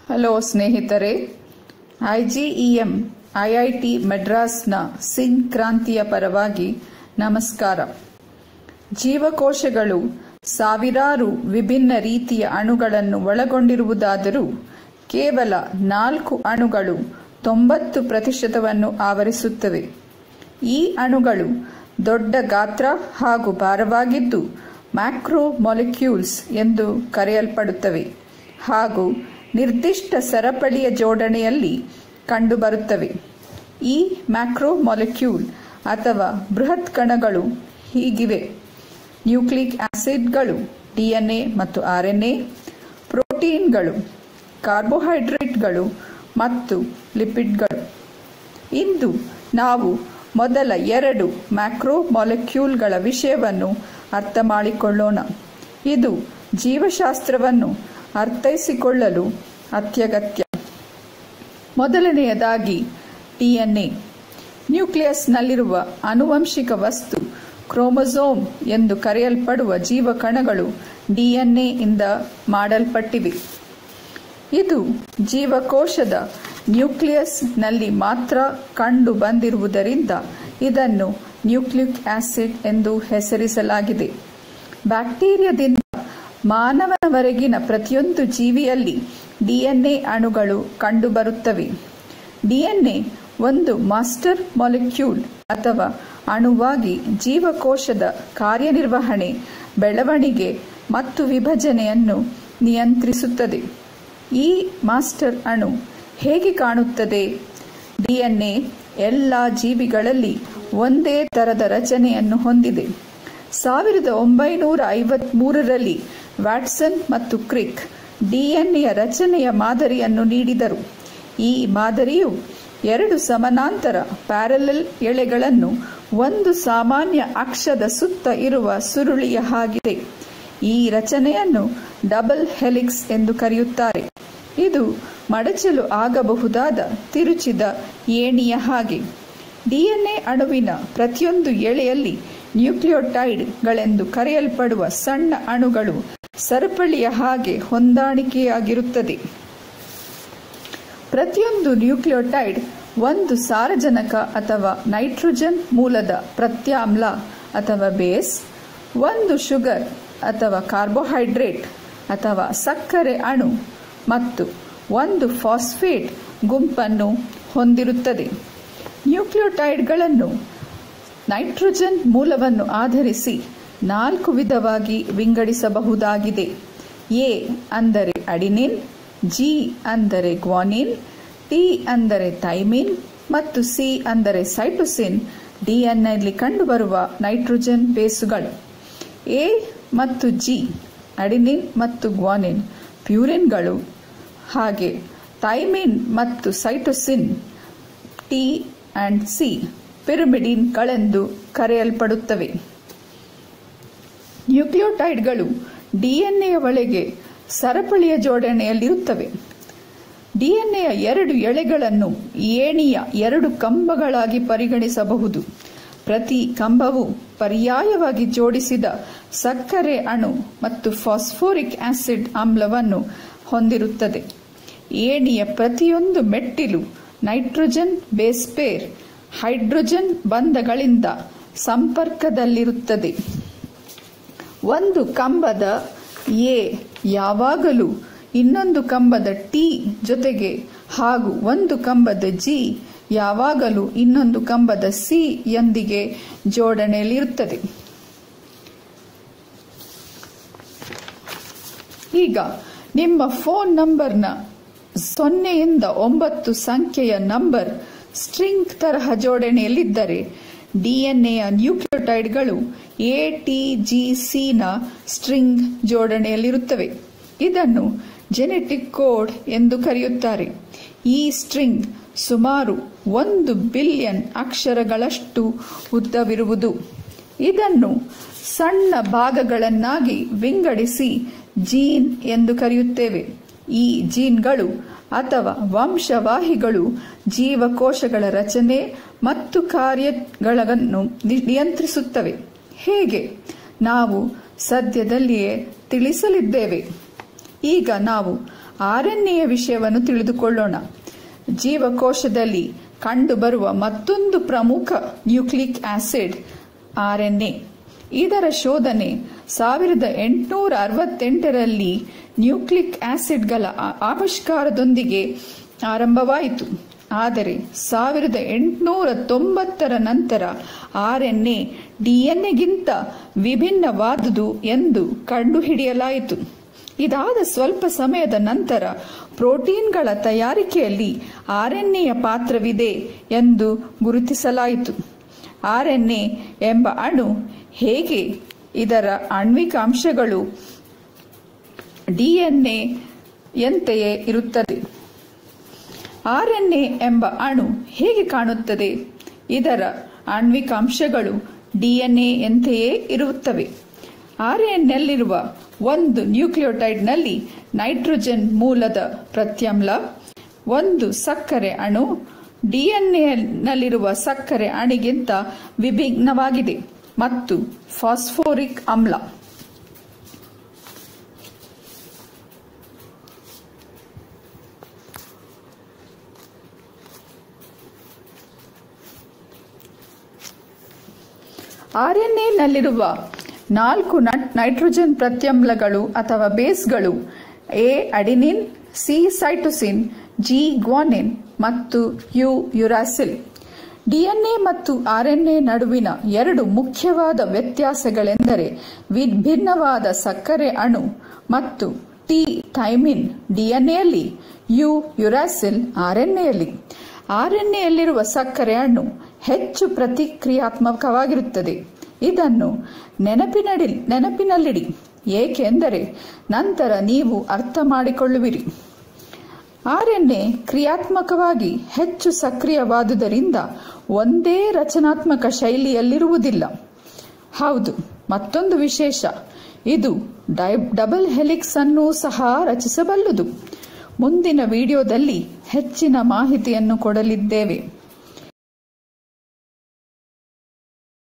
hello ಸ್ನೇಹಿತರೆ ಐಜಿಇಎಂ IIT ಮಡ್ರಾಸ್ನ Singh ಕ್ರಾಂತಿಯ ಪರವಾಗಿ ನಮಸ್ಕಾರ ಜೀವಕೋಶಗಳು ಸಾವಿರಾರು ವಿಭಿನ್ನ ರೀತಿಯ ಅಣುಗಳನ್ನು ಒಳಗೊಂಡಿರುವುದಾದರೂ ಕೇವಲ ನಾಲ್ಕು ಅಣುಗಳು ತೊಂಬತ್ತು ಪ್ರತಿಶತವನ್ನು ಆವರಿಸುತ್ತವೆ ಈ ಅಣುಗಳು ದೊಡ್ಡ ಗಾತ್ರ ಹಾಗೂ ಭಾರವಾಗಿದ್ದು ಮ್ಯಾಕ್ರೋ ಮಾಲಿಕ್ಯೂಲ್ಸ್ ಎಂದು ಕರೆಯಲ್ಪಡುತ್ತವೆ ಹಾಗೂ ನಿರ್ದಿಷ್ಟ ಸರಪಳಿಯ ಜೋಡಣೆಯಲ್ಲಿ ಕಂಡುಬರುತ್ತವೆ ಈ ಮ್ಯಾಕ್ರೋ ಮಾಲಿಕ್ಯೂಲ್ ಅಥವಾ ಬೃಹತ್ ಕಣಗಳು ಹೀಗಿವೆ ನ್ಯೂಕ್ಲಿಕ್ ಆಸಿಡ್ಗಳು ಡಿಎನ್ಎ ಮತ್ತು ಆರ್ಎನ್ಎ ಪ್ರೋಟೀನ್ಗಳು ಕಾರ್ಬೋಹೈಡ್ರೇಟ್ಗಳು ಮತ್ತು ಲಿಪಿಡ್ಗಳು ಇಂದು ನಾವು ಮೊದಲ ಎರಡು ಮ್ಯಾಕ್ರೋ ಮಾಲಿಕ್ಯೂಲ್ಗಳ ವಿಷಯವನ್ನು ಅರ್ಥ ಮಾಡಿಕೊಳ್ಳೋಣ ಇದು ಜೀವಶಾಸ್ತ್ರವನ್ನು ಅರ್ಥೈಸಿಕೊಳ್ಳಲು ಅತ್ಯಗತ್ಯ ಮೊದಲನೆಯದಾಗಿ ಡಿಎನ್ಎ ನ್ಯೂಕ್ಲಿಯಸ್ನಲ್ಲಿರುವ ಆನುವಂಶಿಕ ವಸ್ತು ಕ್ರೋಮೊಸೋಮ್ ಎಂದು ಕರೆಯಲ್ಪಡುವ ಜೀವಕಣಗಳು ಡಿಎನ್ಎ ಇಂದ ಮಾಡಲ್ಪಟ್ಟಿವೆ ಇದು ಜೀವಕೋಶದ ನ್ಯೂಕ್ಲಿಯಸ್ನಲ್ಲಿ ಮಾತ್ರ ಕಂಡು ಬಂದಿರುವುದರಿಂದ ಇದನ್ನು ನ್ಯೂಕ್ಲಿಕ್ ಆಸಿಡ್ ಎಂದು ಹೆಸರಿಸಲಾಗಿದೆ ಬ್ಯಾಕ್ಟೀರಿಯಾದಿಂದ ಮಾನವನವರೆಗಿನ ಪ್ರತಿಯೊಂದು ಜೀವಿಯಲ್ಲಿ ಡಿಎನ್ಎ ಅಣುಗಳು ಕಂಡುಬರುತ್ತವೆ ಡಿಎನ್ಎ ಒಂದು ಮಾಸ್ಟರ್ ಮಾಲಿಕ್ಯೂಲ್ ಅಥವಾ ಅಣುವಾಗಿ ಜೀವಕೋಶದ ಕಾರ್ಯನಿರ್ವಹಣೆ ಬೆಳವಣಿಗೆ ಮತ್ತು ವಿಭಜನೆಯನ್ನು ನಿಯಂತ್ರಿಸುತ್ತದೆ ಈ ಮಾಸ್ಟರ್ ಅಣು ಹೇಗೆ ಕಾಣುತ್ತದೆ ಡಿಎನ್ಎ ಎಲ್ಲ ಜೀವಿಗಳಲ್ಲಿ ಒಂದೇ ತರದ ರಚನೆಯನ್ನು ಹೊಂದಿದೆ ಸಾವಿರದ ಒಂಬೈನೂರ ಐವತ್ಮೂರರಲ್ಲಿ ವ್ಯಾಟ್ಸನ್ ಮತ್ತು ಕ್ರಿಕ್ ಡಿಎನ್ಎಯ ರಚನೆಯ ಮಾದರಿಯನ್ನು ನೀಡಿದರು ಈ ಮಾದರಿಯು ಎರಡು ಸಮಾನಾಂತರ ಪ್ಯಾರಲಲ್ ಎಳೆಗಳನ್ನು ಒಂದು ಸಾಮಾನ್ಯ ಅಕ್ಷದ ಸುತ್ತ ಇರುವ ಸುರುಳಿಯ ಹಾಗಿದೆ ಈ ರಚನೆಯನ್ನು ಡಬಲ್ ಹೆಲಿಕ್ಸ್ ಎಂದು ಕರೆಯುತ್ತಾರೆ ಇದು ಮಡಚಲು ಆಗಬಹುದಾದ ತಿರುಚಿದ ಏಣಿಯ ಹಾಗೆ ಡಿಎನ್ಎ ಅಣುವಿನ ಪ್ರತಿಯೊಂದು ಎಳೆಯಲ್ಲಿ ನ್ಯೂಕ್ಲಿಯೋಟೈಡ್ಗಳೆಂದು ಕರೆಯಲ್ಪಡುವ ಸಣ್ಣ ಅಣುಗಳು ಸರಪಳಿಯ ಹಾಗೆ ಹೊಂದಾಣಿಕೆಯಾಗಿರುತ್ತದೆ ಪ್ರತಿಯೊಂದು ನ್ಯೂಕ್ಲಿಯೋಟೈಡ್ ಒಂದು ಸಾರಜನಕ ಅಥವಾ ನೈಟ್ರೋಜನ್ ಮೂಲದ ಪ್ರತ್ಯಾಮ್ಲ ಅಥವಾ ಬೇಸ್ ಒಂದು ಶುಗರ್ ಅಥವಾ ಕಾರ್ಬೋಹೈಡ್ರೇಟ್ ಅಥವಾ ಸಕ್ಕರೆ ಅಣು ಮತ್ತು ಒಂದು ಫಾಸ್ಫೇಟ್ ಗುಂಪನ್ನು ಹೊಂದಿರುತ್ತದೆ ನ್ಯೂಕ್ಲಿಯೋಟೈಡ್ಗಳನ್ನು ನೈಟ್ರೋಜನ್ ಮೂಲವನ್ನು ಆಧರಿಸಿ ನಾಲ್ಕು ವಿಧವಾಗಿ ವಿಂಗಡಿಸಬಹುದಾಗಿದೆ ಎ ಅಂದರೆ ಅಡಿನಿನ್ ಜಿ ಅಂದರೆ ಗ್ವಾನಿನ್ ಟಿ ಅಂದರೆ ಥೈಮಿನ್ ಮತ್ತು ಸಿ ಅಂದರೆ ಸೈಟೋಸಿನ್ ಡಿಎನ್ಎಲ್ಲಿ ಕಂಡುಬರುವ ನೈಟ್ರೋಜನ್ ಬೇಸುಗಳು ಎ ಮತ್ತು ಜಿ ಅಡಿನಿನ್ ಮತ್ತು ಗ್ವಾನಿನ್ ಪ್ಯೂರಿನ್ಗಳು ಹಾಗೆ ಥೈಮಿನ್ ಮತ್ತು ಸೈಟೋಸಿನ್ ಟಿ ಅಂಡ್ ಸಿ ಪಿರಿಮಿಡಿನ್ಗಳೆಂದು ಕರೆಯಲ್ಪಡುತ್ತವೆ ನ್ಯೂಕ್ಲಿಯೋಟೈಡ್ಗಳು ಡಿಎನ್ಎಯ ಒಳಗೆ ಸರಪಳಿಯ ಜೋಡಣೆಯಲ್ಲಿರುತ್ತವೆ ಡಿಎನ್ಎಯ ಎರಡು ಎಳೆಗಳನ್ನು ಏಣಿಯ ಎರಡು ಕಂಬಗಳಾಗಿ ಪರಿಗಣಿಸಬಹುದು ಪ್ರತಿ ಕಂಬವು ಪರ್ಯಾಯವಾಗಿ ಜೋಡಿಸಿದ ಸಕ್ಕರೆ ಅಣು ಮತ್ತು ಫಾಸ್ಫೋರಿಕ್ ಆಸಿಡ್ ಆಮ್ಲವನ್ನು ಹೊಂದಿರುತ್ತದೆ ಏಣಿಯ ಪ್ರತಿಯೊಂದು ಮೆಟ್ಟಿಲು ನೈಟ್ರೋಜನ್ ಬೇಸ್ಪೇರ್ ಹೈಡ್ರೋಜನ್ ಬಂಧಗಳಿಂದ ಸಂಪರ್ಕದಲ್ಲಿರುತ್ತದೆ ಒಂದು ಕಂಬದ ಎ ಯಾವಾಗಲೂ ಇನ್ನೊಂದು ಕಂಬದ ಟಿ ಜೊತೆಗೆ ಹಾಗೂ ಒಂದು ಕಂಬದ ಜಿ ಯಾವಾಗಲೂ ಇನ್ನೊಂದು ಕಂಬದ ಸಿ ಯೊಂದಿಗೆ ಜೋಡಣೆಯಲ್ಲಿರುತ್ತದೆ ಈಗ ನಿಮ್ಮ ಫೋನ್ ನಂಬರ್ನ ಸೊನ್ನೆಯಿಂದ ಒಂಬತ್ತು ಸಂಖ್ಯೆಯ ನಂಬರ್ ಸ್ಟ್ರಿಂಗ್ ತರಹ ಜೋಡಣೆಯಲ್ಲಿದ್ದರೆ ಡಿಎನ್ಎಯ ನ್ಯೂಕ್ಲಿಯೋಟೈಡ್ಗಳು ಎ ಟಿ ಜಿ ಸಿನ ಸ್ಟ್ರಿಂಗ್ ಜೋಡಣೆಯಲ್ಲಿರುತ್ತವೆ ಇದನ್ನು ಜೆನೆಟಿಕ್ ಕೋಡ್ ಎಂದು ಕರೆಯುತ್ತಾರೆ ಈ ಸ್ಟ್ರಿಂಗ್ ಸುಮಾರು ಒಂದು ಬಿಲಿಯನ್ ಅಕ್ಷರಗಳಷ್ಟು ಉದ್ದವಿರುವುದು ಇದನ್ನು ಸಣ್ಣ ಭಾಗಗಳನ್ನಾಗಿ ವಿಂಗಡಿಸಿ ಜೀನ್ ಎಂದು ಕರೆಯುತ್ತೇವೆ ಈ ಜೀನ್ಗಳು ಅಥವಾ ವಂಶವಾಹಿಗಳು ಜೀವಕೋಶಗಳ ರಚನೆ ಮತ್ತು ಕಾರ್ಯಗಳನ್ನು ನಿಯಂತ್ರಿಸುತ್ತವೆ ಹೇಗೆ ನಾವು ಸದ್ಯದಲ್ಲಿಯೇ ತಿಳಿಸಲಿದ್ದೇವೆ ಈಗ ನಾವು ಆರ್ಎನ್ಎಯ ವಿಷಯವನ್ನು ತಿಳಿದುಕೊಳ್ಳೋಣ ಜೀವಕೋಶದಲ್ಲಿ ಕಂಡುಬರುವ ಮತ್ತೊಂದು ಪ್ರಮುಖ ನ್ಯೂಕ್ಲಿಕ್ ಆಸಿಡ್ ಆರ್ಎನ್ಎ ಇದರ ಶೋಧನೆ ಸಾವಿರದ ಎಂಟುನೂರ ಅರವತ್ತೆಂಟರಲ್ಲಿ ನ್ಯೂಕ್ಲಿಕ್ ಆಸಿಡ್ಗಳ ಆ- ಆವಿಷ್ಕಾರದೊಂದಿಗೆ ಆರಂಭವಾಯಿತು ಆದರೆ ಸಾವಿರದ ಎಂಟುನೂರ ತೊಂಬತ್ತರ ನಂತರ ಆರ್ಎನ್ಎ ಡಿಎನ್ಎಗಿಂತ ವಿಭಿನ್ನವಾದುದು ಎಂದು ಕಂಡುಹಿಡಿಯಲಾಯಿತು ಇದಾದ ಸ್ವಲ್ಪ ಸಮಯದ ನಂತರ ಪ್ರೋಟೀನ್ಗಳ ತಯಾರಿಕೆಯಲ್ಲಿ ಆರ್ಎನ್ಎಯ ಪಾತ್ರವಿದೆ ಎಂದು ಗುರುತಿಸಲಾಯಿತು ಆರ್ಎನ್ಎ ಎಂಬ ಅಣು ಹೇಗೆ ಇದರ ಆಣ್ವಿಕ ಅಂಶಗಳು ಡಿಎನ್ಎ ಯಂತೆಯೇ ಇರುತ್ತದೆ ಆರ್ಎನ್ಎ ಎಂಬ ಅಣು ಹೇಗೆ ಕಾಣುತ್ತದೆ ಇದರ ಆಣ್ವಿಕ ಅಂಶಗಳು ಡಿಎನ್ಎ ಯಂತೆಯೇ ಇರುತ್ತವೆ ಆರ್ಎನ್ನಲ್ಲಿರುವ ಒಂದು ನ್ಯೂಕ್ಲಿಯೋಟೈಡ್ನಲ್ಲಿ ನೈಟ್ರೋಜನ್ ಮೂಲದ ಪ್ರತ್ಯಾಮ್ಲ ಒಂದು ಸಕ್ಕರೆ ಅಣು ಡಿಎನ್ಎನಲ್ಲಿರುವ ಸಕ್ಕರೆ ಅಣಿಗಿಂತ ವಿಭಿನ್ನವಾಗಿದೆ ಮತ್ತು ಫಾಸ್ಫೋರಿಕ್ ಆಮ್ಲ ಆರ್ಎನ್ಎನಲ್ಲಿರುವ ನಾಲ್ಕು ನಟ್- ನೈಟ್ರೋಜನ್ ಪ್ರತ್ಯಾಮ್ಲಗಳು ಅಥವಾ ಬೇಸ್ಗಳು A adenine C cytosine G guanine ಮತ್ತು ಯು ಯುರಾಸಿಲ್ ಡಿಎನ್ಎ ಮತ್ತು ಆರ್ಎನ್ಎ ನಡುವಿನ ಎರಡು ಮುಖ್ಯವಾದ ವ್ಯತ್ಯಾಸಗಳೆಂದರೆ ವಿಭಿನ್ನವಾದ ಸಕ್ಕರೆ ಅಣು ಮತ್ತು ಟಿ ಥೈಮಿನ್ ಡಿಎನ್ಎಯಲ್ಲಿ ಯು ಯುರಾಸಿಲ್ ಆರ್ಎನ್ಎಯಲ್ಲಿ ಆರ್ಎನ್ಎಯಲ್ಲಿರುವ ಸಕ್ಕರೆ ಅಣು ಹೆಚ್ಚು ಪ್ರತಿಕ್ರಿಯಾತ್ಮಕವಾಗಿರುತ್ತದೆ ಇದನ್ನು ನೆನಪಿನಡಿ ನೆನಪಿನಲ್ಲಿಡಿ ಏಕೆಂದರೆ ನಂತರ ನೀವು ಅರ್ಥ ಮಾಡಿಕೊಳ್ಳುವಿರಿ ಆರ್ಎನ್ಎ ಕ್ರಿಯಾತ್ಮಕವಾಗಿ ಹೆಚ್ಚು ಸಕ್ರಿಯವಾದುದರಿಂದ ಒಂದೇ ರಚನಾತ್ಮಕ ಶೈಲಿಯಲ್ಲಿರುವುದಿಲ್ಲ ಹೌದು ಮತ್ತೊಂದು ವಿಶೇಷ ಇದು ಡೈ- ಡಬಲ್ ಹೆಲಿಕ್ಸ್ ಅನ್ನು ಸಹ ರಚಿಸಬಲ್ಲುದು ಮುಂದಿನ ವಿಡಿಯೋದಲ್ಲಿ ಹೆಚ್ಚಿನ ಮಾಹಿತಿಯನ್ನು ಕೊಡಲಿದ್ದೇವೆ